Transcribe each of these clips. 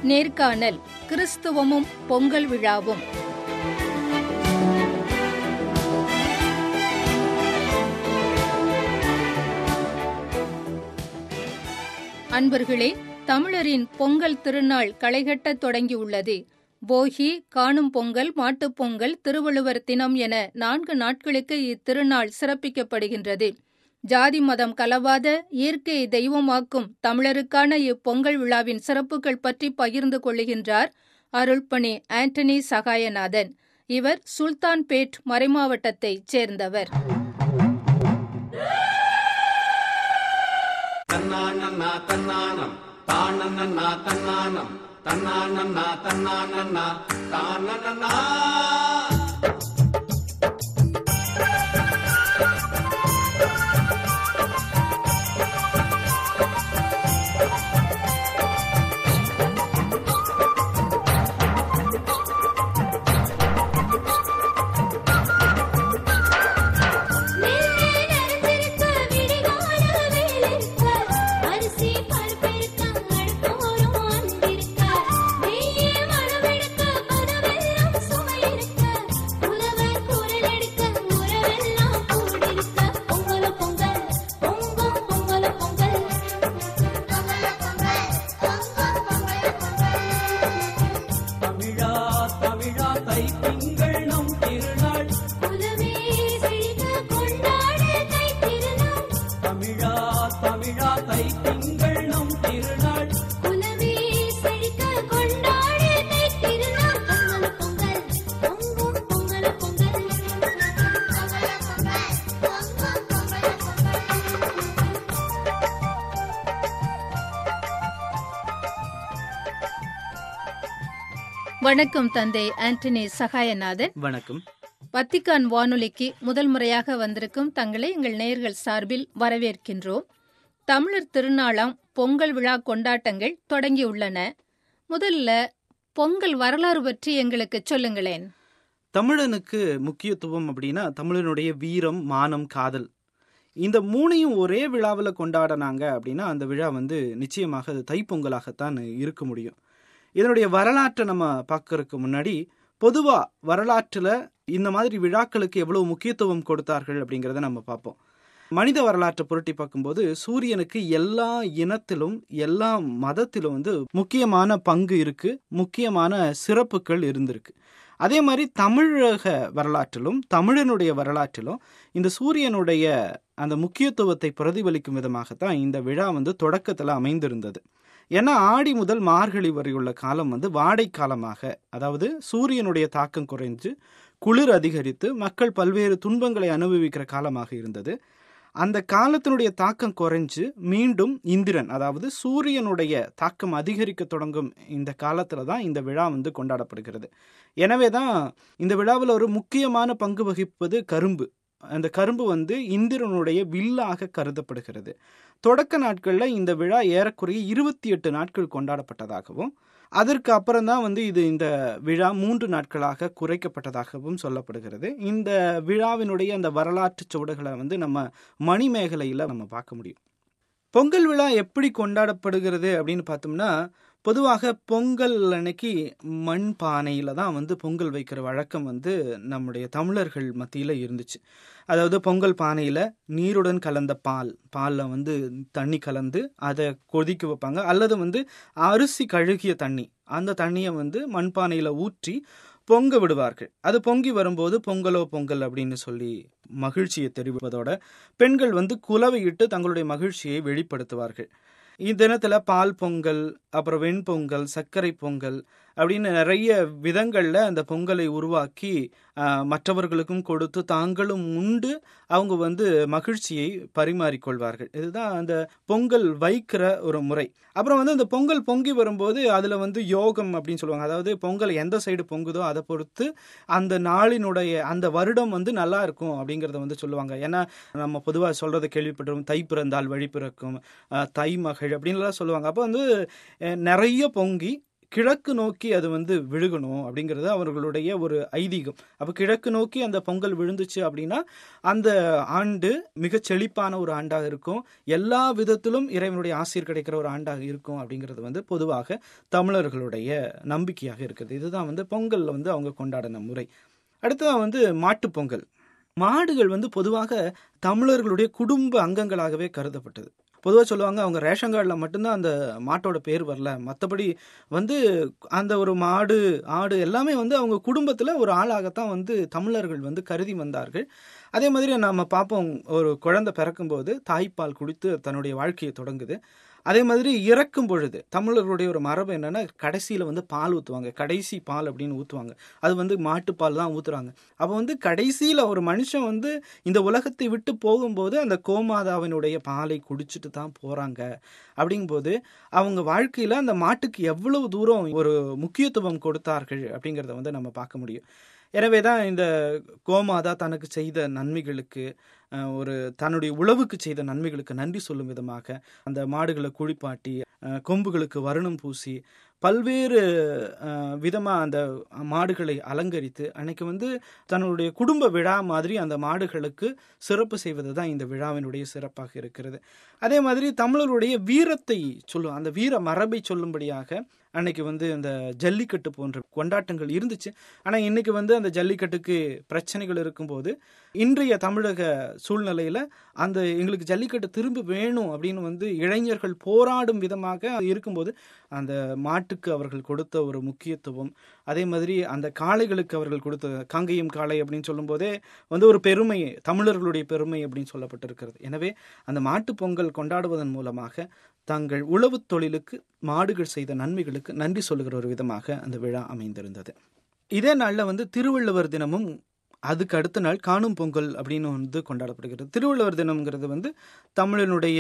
நேர்காணல் கிறிஸ்துவமும் பொங்கல் விழாவும் அன்பர்களே தமிழரின் பொங்கல் திருநாள் களைகட்டத் தொடங்கியுள்ளது போகி காணும் பொங்கல் மாட்டுப் பொங்கல் திருவள்ளுவர் தினம் என நான்கு நாட்களுக்கு இத்திருநாள் சிறப்பிக்கப்படுகின்றது ஜாதி மதம் கலவாத இயற்கையை தெய்வமாக்கும் தமிழருக்கான இப்பொங்கல் விழாவின் சிறப்புகள் பற்றி பகிர்ந்து கொள்ளுகின்றார் அருள்பணி ஆண்டனி சகாயநாதன் இவர் சுல்தான்பேட் மறைமாவட்டத்தைச் சேர்ந்தவர் தன்னானன்னா தன்னானம் தானன்னா தன்னானம் தன்னானன்னா தன்னானன்னா தானன்னா நெஞ்சிருக்க விடிகால வேலிருக்க அரிசி பருப்பிருக்க அடுப்போரும் அன்பிருக்க நெய்யே மணமெடுக்க பதவெல்லாம் சுவையிருக்க உழவர் குரல் எடுக்க உறவெல்லாம் கூடிருக்க பொங்கல பொங்கல் பொங்கும் பொங்கல பொங்கல் பொங்கல பொங்கல் தமிழா தமிழா தைத்திங்கள் நம் திருநாள் குலவே செழிக்க கொண்டாடு தை திருநாள் தமிழா தமிழா தைத்திங்கள் நம் திருநாள் குலவே செழிக்க கொண்டாடு தை திருநாள் பொங்கல பொங்கல் பொங்கும் பொங்கல பொங்கல் பொங்கல பொங்கல் பொங்கும் பொங்கல பொங்கல் வணக்கம் தந்தை ஆண்டனி சகாயநாதன் வணக்கம் வத்திக்கான் வானொலிக்கு முதல் முறையாக வந்திருக்கும் தங்களை எங்கள் நேயர்கள் சார்பில் வரவேற்கின்றோம் தமிழர் திருநாளாம் பொங்கல் விழா கொண்டாட்டங்கள் தொடங்கியுள்ளன முதல்ல பொங்கல் வரலாறு பற்றி எங்களுக்கு சொல்லுங்களேன் தமிழனுக்கு முக்கியத்துவம் அப்படின்னா தமிழனுடைய வீரம் மானம் காதல் இந்த மூணையும் ஒரே விழாவில் கொண்டாடினாங்க அப்படின்னா அந்த விழா வந்து நிச்சயமாக அது தைப்பொங்கலாகத்தான் இருக்க முடியும் இதனுடைய வரலாற்றை நம்ம பார்க்கறதுக்கு முன்னாடி பொதுவாக வரலாற்றில் இந்த மாதிரி விழாக்களுக்கு எவ்வளவு முக்கியத்துவம் கொடுத்தார்கள் அப்படிங்கிறத நம்ம பார்ப்போம் மனித வரலாற்றை புரட்டி பார்க்கும்போது சூரியனுக்கு எல்லா இனத்திலும் எல்லா மதத்திலும் வந்து முக்கியமான பங்கு இருக்கு முக்கியமான சிறப்புகள் இருந்திருக்கு அதே மாதிரி தமிழக வரலாற்றிலும் தமிழனுடைய வரலாற்றிலும் இந்த சூரியனுடைய அந்த முக்கியத்துவத்தை பிரதிபலிக்கும் விதமாகத்தான் இந்த விழா வந்து தொடக்கத்தில் அமைந்திருந்தது ஏன்னா ஆடி முதல் மார்கழி வரையுள்ள காலம் வந்து வாடை காலமாக அதாவது சூரியனுடைய தாக்கம் குறைஞ்சு குளிர் அதிகரித்து மக்கள் பல்வேறு துன்பங்களை அனுபவிக்கிற காலமாக இருந்தது அந்த காலத்தினுடைய தாக்கம் குறைஞ்சு மீண்டும் இந்திரன் அதாவது சூரியனுடைய தாக்கம் அதிகரிக்க தொடங்கும் இந்த காலத்துல தான் இந்த விழா வந்து கொண்டாடப்படுகிறது எனவே தான் இந்த விழாவில் ஒரு முக்கியமான பங்கு வகிப்பது கரும்பு அந்த கரும்பு வந்து இந்திரனுடைய வில்லாக கருதப்படுகிறது தொடக்க நாட்களில் இந்த விழா ஏறக்குறைய இருபத்தி எட்டு நாட்கள் கொண்டாடப்பட்டதாகவும் அதற்கு அப்புறம் தான் வந்து இது இந்த விழா மூன்று நாட்களாக குறைக்கப்பட்டதாகவும் சொல்லப்படுகிறது இந்த விழாவினுடைய அந்த வரலாற்று சுவடுகளை வந்து நம்ம மணிமேகலையில் நம்ம பார்க்க முடியும் பொங்கல் விழா எப்படி கொண்டாடப்படுகிறது அப்படின்னு பார்த்தோம்னா பொதுவாக பொங்கல் அன்னைக்கு மண் பானையில் தான் வந்து பொங்கல் வைக்கிற வழக்கம் வந்து நம்முடைய தமிழர்கள் மத்தியில் இருந்துச்சு அதாவது பொங்கல் பானையில் நீருடன் கலந்த பால் பாலில் வந்து தண்ணி கலந்து அதை கொதிக்க வைப்பாங்க அல்லது வந்து அரிசி கழுகிய தண்ணி அந்த தண்ணியை வந்து மண்பானையில் ஊற்றி பொங்க விடுவார்கள் அது பொங்கி வரும்போது பொங்கலோ பொங்கல் அப்படின்னு சொல்லி மகிழ்ச்சியை தெரிவிப்பதோட பெண்கள் வந்து குலவையிட்டு தங்களுடைய மகிழ்ச்சியை வெளிப்படுத்துவார்கள் இத்தினத்தில் பால் பொங்கல் அப்புறம் வெண்பொங்கல் சர்க்கரை பொங்கல் அப்படின்னு நிறைய விதங்களில் அந்த பொங்கலை உருவாக்கி ஆஹ், மற்றவர்களுக்கும் கொடுத்து தாங்களும் உண்டு அவங்க வந்து மகிழ்ச்சியை பரிமாறிக்கொள்வார்கள் இதுதான் அந்த பொங்கல் வைக்கிற ஒரு முறை அப்புறம் வந்து அந்த பொங்கல் பொங்கி வரும்போது அதில் வந்து யோகம் அப்படின்னு சொல்லுவாங்க அதாவது பொங்கல் எந்த சைடு பொங்குதோ அதை பொறுத்து அந்த நாளினுடைய அந்த வருடம் வந்து நல்லா இருக்கும் அப்படிங்கிறத வந்து சொல்லுவாங்க ஏன்னா நம்ம பொதுவாக சொல்கிறத கேள்விப்பட்டிருக்கோம் தை பிறந்தால் வழி பிறக்கும் அஹ், தை மகள் அப்படின்லாம் சொல்லுவாங்க அப்போ வந்து அஹ், நிறைய பொங்கி கிழக்கு நோக்கி அது வந்து விழுகணும் அப்படிங்கிறது அவர்களுடைய ஒரு ஐதீகம் அப்போ கிழக்கு நோக்கி அந்த பொங்கல் விழுந்துச்சு அப்படின்னா அந்த ஆண்டு மிகச் செழிப்பான ஒரு ஆண்டாக இருக்கும் எல்லா விதத்திலும் இறைவனுடைய ஆசிரியர் கிடைக்கிற ஒரு ஆண்டாக இருக்கும் அப்படிங்கிறது வந்து பொதுவாக தமிழர்களுடைய நம்பிக்கையாக இருக்குது இதுதான் வந்து பொங்கல்ல வந்து அவங்க கொண்டாடின முறை அடுத்ததான் வந்து மாட்டுப் பொங்கல் மாடுகள் வந்து பொதுவாக தமிழர்களுடைய குடும்ப அங்கங்களாகவே கருதப்பட்டது பொதுவாக சொல்லுவாங்க அவங்க ரேஷன் கார்டில் மட்டும்தான் அந்த மாட்டோட பேர் வரல மற்றபடி வந்து அந்த ஒரு மாடு ஆடு எல்லாமே வந்து அவங்க குடும்பத்தில் ஒரு ஆளாகத்தான் வந்து தமிழர்கள் வந்து கருதி வந்தார்கள் அதே மாதிரி நம்ம பார்ப்போம் ஒரு குழந்தை பிறக்கும்போது தாய்ப்பால் குடித்து தன்னுடைய வாழ்க்கையை தொடங்குது அதே மாதிரி இறக்கும் பொழுது தமிழர்களுடைய ஒரு மரபு என்னன்னா கடைசியில் வந்து பால் ஊற்றுவாங்க கடைசி பால் அப்படின்னு ஊற்றுவாங்க அது வந்து மாட்டுப்பால் தான் ஊற்றுறாங்க அப்போ வந்து கடைசியில் ஒரு மனுஷன் வந்து இந்த உலகத்தை விட்டு போகும்போது அந்த கோமாதாவினுடைய பாலை குடிச்சிட்டு தான் போகிறாங்க அப்படிங்கும்போது அவங்க வாழ்க்கையில் அந்த மாட்டுக்கு எவ்வளவு தூரம் ஒரு முக்கியத்துவம் கொடுத்தார்கள் அப்படிங்கிறத வந்து நம்ம பார்க்க முடியும் எனவே தான் இந்த கோமாதா தனக்கு செய்த நன்மைகளுக்கு அஹ், ஒரு தன்னுடைய உழவுக்கு செய்த நன்மைகளுக்கு நன்றி சொல்லும் விதமாக அந்த மாடுகளை குளிப்பாட்டி அஹ், கொம்புகளுக்கு வருணம் பூசி பல்வேறு விதமாக அந்த மாடுகளை அலங்கரித்து அன்னைக்கு வந்து தன்னுடைய குடும்ப விழா மாதிரி அந்த மாடுகளுக்கு சிறப்பு செய்வது தான் இந்த விழாவினுடைய சிறப்பாக இருக்கிறது அதே மாதிரி தமிழருடைய வீரத்தை சொல்லும் அந்த வீர மரபை சொல்லும்படியாக அன்னைக்கு வந்து அந்த ஜல்லிக்கட்டு போன்ற கொண்டாட்டங்கள் இருந்துச்சு ஆனால் இன்னைக்கு வந்து அந்த ஜல்லிக்கட்டுக்கு பிரச்சனைகள் இருக்கும்போது இன்றைய தமிழக சூழ்நிலையில் அந்த எங்களுக்கு ஜல்லிக்கட்டு திரும்ப வேணும் அப்படின்னு வந்து இளைஞர்கள் போராடும் விதமாக இருக்கும்போது அந்த மாட்டுக்கு அவர்கள் கொடுத்த ஒரு முக்கியத்துவம் அதே மாதிரி அந்த காளைகளுக்கு அவர்கள் கொடுத்த காங்கேயம் காளை அப்படின்னு சொல்லும்போதே வந்து ஒரு பெருமை தமிழர்களுடைய பெருமை அப்படின்னு சொல்லப்பட்டிருக்கிறது எனவே அந்த மாட்டுப் பொங்கல் கொண்டாடுவதன் மூலமாக தங்கள் உழவுத் தொழிலுக்கு மாடுகள் செய்த நன்மைகளுக்கு நன்றி சொல்லுகிற ஒரு விதமாக அந்த விழா அமைந்திருந்தது இதே நாளில் வந்து திருவள்ளுவர் தினமும் அதுக்கு அடுத்த நாள் காணும் பொங்கல் அப்படின்னு வந்து கொண்டாடப்படுகிறது திருவள்ளுவர் தினம்ங்கிறது வந்து தமிழனுடைய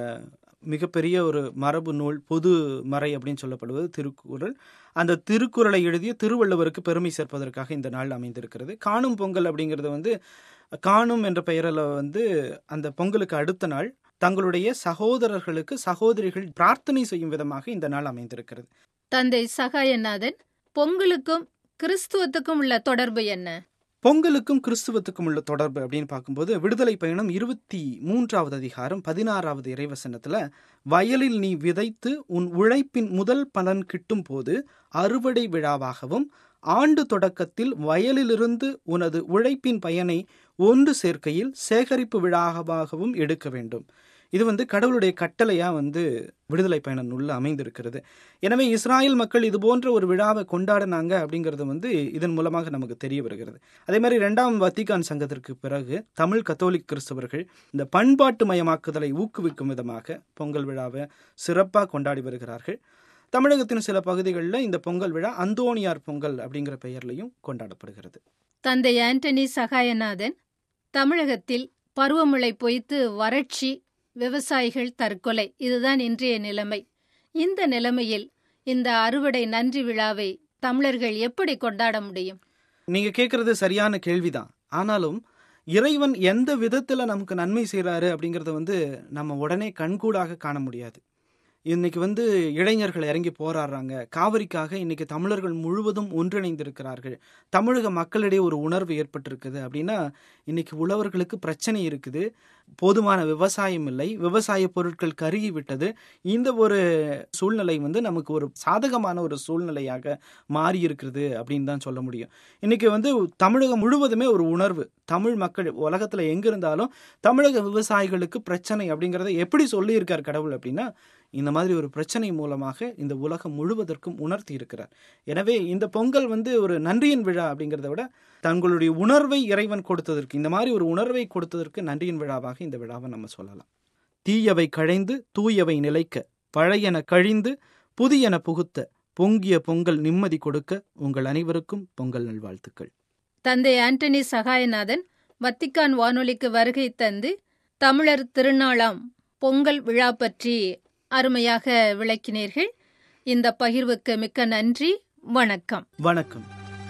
மிகப்பெரிய ஒரு மரபு நூல் பொது மறை அப்படின்னு சொல்லப்படுவது திருக்குறள் அந்த திருக்குறளை எழுதிய திருவள்ளுவருக்கு பெருமை சேர்ப்பதற்காக இந்த நாள் அமைந்திருக்கிறது காணும் பொங்கல் அப்படிங்கிறது வந்து காணும் என்ற பெயரில் வந்து அந்த பொங்கலுக்கு அடுத்த நாள் தங்களுடைய சகோதரர்களுக்கு சகோதரிகள் பிரார்த்தனை செய்யும் விதமாக இந்த நாள் அமைந்திருக்கிறது தந்தை சகாயநாதன் பொங்கலுக்கும் கிறிஸ்துவத்துக்கும் உள்ள தொடர்பு என்ன பொங்கலுக்கும் கிறிஸ்துவத்துக்கும் உள்ள தொடர்பு அப்படின்னு பார்க்கும்போது விடுதலை பயணம் இருபத்தி மூன்றாவது அதிகாரம் பதினாறாவது இறைவசனத்துல வயலில் நீ விதைத்து உன் உழைப்பின் முதல் பலன் கிட்டும் போது அறுவடை விழாவாகவும் ஆண்டு தொடக்கத்தில் வயலிலிருந்து உனது உழைப்பின் பயனை ஒன்று சேர்க்கையில் சேகரிப்பு விழாவாகவும் எடுக்க வேண்டும் இது வந்து கடவுளுடைய கட்டளையா வந்து விடுதலை பயண நூல்ல அமைந்திருக்கிறது எனவே இஸ்ராயல் மக்கள் இது போன்ற ஒரு விழாவை கொண்டாடினாங்க அப்படிங்கிறது வந்து இதன் மூலமாக நமக்கு தெரிய வருகிறது அதே மாதிரி இரண்டாம் வத்திகான் சங்கத்திற்கு பிறகு தமிழ் கத்தோலிக் கிறிஸ்தவர்கள் இந்த பண்பாட்டு மயமாக்குதலை ஊக்குவிக்கும் விதமாக பொங்கல் விழாவை சிறப்பாக கொண்டாடி வருகிறார்கள் தமிழகத்தின் சில பகுதிகளில் இந்த பொங்கல் விழா அந்தோணியார் பொங்கல் அப்படிங்கிற பெயர்லையும் கொண்டாடப்படுகிறது தந்தை ஆண்டனி சகாயநாதன் தமிழகத்தில் பருவமழை பொய்த்து வறட்சி விவசாயிகள் தற்கொலை இதுதான் இன்றைய நிலைமை இந்த நிலைமையில் இந்த அறுவடை நன்றி விழாவை தமிழர்கள் எப்படி கொண்டாட முடியும் நீங்க கேட்கறது சரியான கேள்விதான் ஆனாலும் இறைவன் எந்த விதத்துல நமக்கு நன்மை செய்றாரு அப்படிங்கறத வந்து நம்ம உடனே கண்கூடாக காண முடியாது இன்னைக்கு வந்து இளைஞர்கள் இறங்கி போராடுறாங்க காவிரிக்காக இன்னைக்கு தமிழர்கள் முழுவதும் ஒன்றிணைந்திருக்கிறார்கள் தமிழக மக்களிடையே ஒரு உணர்வு ஏற்பட்டிருக்குது அப்படின்னா இன்னைக்கு உழவர்களுக்கு பிரச்சனை இருக்குது போதுமான விவசாயம் இல்லை விவசாய பொருட்கள் கருகி விட்டது இந்த ஒரு சூழ்நிலை வந்து நமக்கு ஒரு சாதகமான ஒரு சூழ்நிலையாக மாறி இருக்கிறது அப்படின்னு தான் சொல்ல முடியும் இன்னைக்கு வந்து தமிழகம் முழுவதுமே ஒரு உணர்வு தமிழ் மக்கள் உலகத்துல எங்க இருந்தாலும் தமிழக விவசாயிகளுக்கு பிரச்சனை அப்படிங்கறத எப்படி சொல்லியிருக்கார் கடவுள் அப்படின்னா இந்த மாதிரி ஒரு பிரச்சனை மூலமாக இந்த உலகம் முழுவதற்கும் உணர்த்தி இருக்கிறார் எனவே இந்த பொங்கல் வந்து ஒரு நன்றியின் விழா அப்படிங்கிறத விட தங்களுடைய உணர்வை இறைவன் கொடுத்ததற்கு இந்த மாதிரி ஒரு உணர்வை கொடுத்ததற்கு நன்றியின் விழாவாக இந்த விழாவை நம்ம சொல்லலாம் தீயவை கழைந்து தூயவை நிலைக்க பழையன கழிந்து புதியன புகுத்த பொங்கிய பொங்கல் நிம்மதி கொடுக்க உங்கள் அனைவருக்கும் பொங்கல் நல்வாழ்த்துக்கள் தந்தை ஆண்டனி சகாயநாதன் வத்திக்கான் வானொலிக்கு வருகை தந்து தமிழர் திருநாளாம் பொங்கல் விழா பற்றி அருமையாக விளக்கினீர்கள் இந்த பகிர்வுக்கு மிக்க நன்றி வணக்கம் வணக்கம்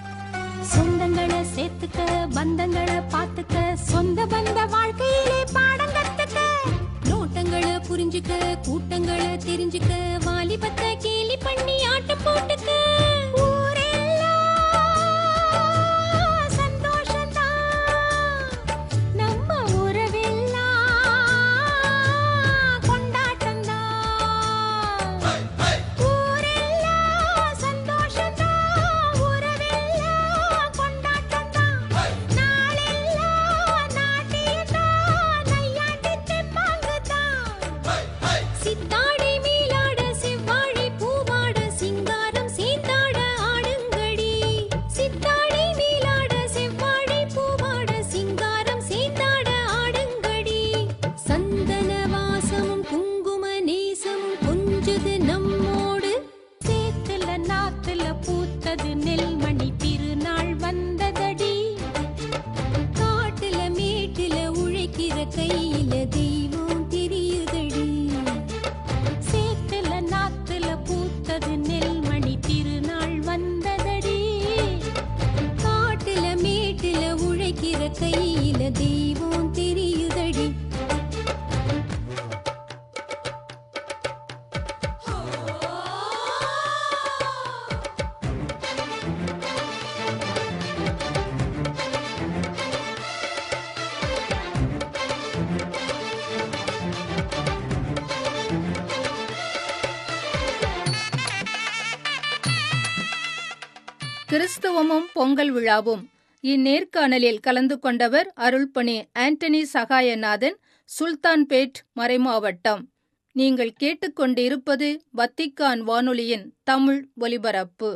சொந்தங்களை சேர்த்துக்க பந்தங்களை பார்த்துக்க சொந்த பந்த வாழ்க்கையிலே பாடம் கத்துக்க நோட்டங்களை புரிஞ்சு புரிஞ்சுக்க கூட்டங்களை தெரிஞ்சுக்க வாலிபத்தை கேலி பண்ணி ஆட்டம் போட்டுக்க ஊரெல்லாம் சந்தோஷம்தான். நம்ம உறவெல்லாம் கொண்டாட்டம்தான். ஊரெல்லாம் சந்தோஷம்தான். உறவெல்லாம் கொண்டாட்டம்தான். நாளெல்லாம் நாட்டியம்தான். நையாண்டி தெம்மாங்குதான். சித்தாடை மேலாட செவ்வாழை பூவாட சிங்காரம் சீந்தாட ஆடுங்கடி சித்தாடை மேலாட செவ்வாழை பூவாட சிங்காரம் சீந்தாட ஆடுங்கடி சந்தன வாசமும் குங்கும நேசமும் கொஞ்சது நம்மோடு சேத்துல நாத்துல பூத்தது நெல்மணி திருநாள் வந்ததடி காட்டுல மேட்டுல உழைக்கிற கையில தெய்வம் தெரியுதடி சேத்துல நாத்துல பூத்தது நெல்மணி திருநாள் வந்ததடி காட்டுல மேட்டுல உழைக்கிற கையில தெய்வம் தெரியுதடி கிறிஸ்துவமும் பொங்கல் விழாவும் இந்நேர்காணலில் கலந்து கொண்டவர் அருள்பணி ஆண்டனி சகாயநாதன் சுல்தான்பேட் மறைமாவட்டம் நீங்கள் கேட்டுக்கொண்டிருப்பது வத்திக்கான் வானொலியின் தமிழ் ஒலிபரப்பு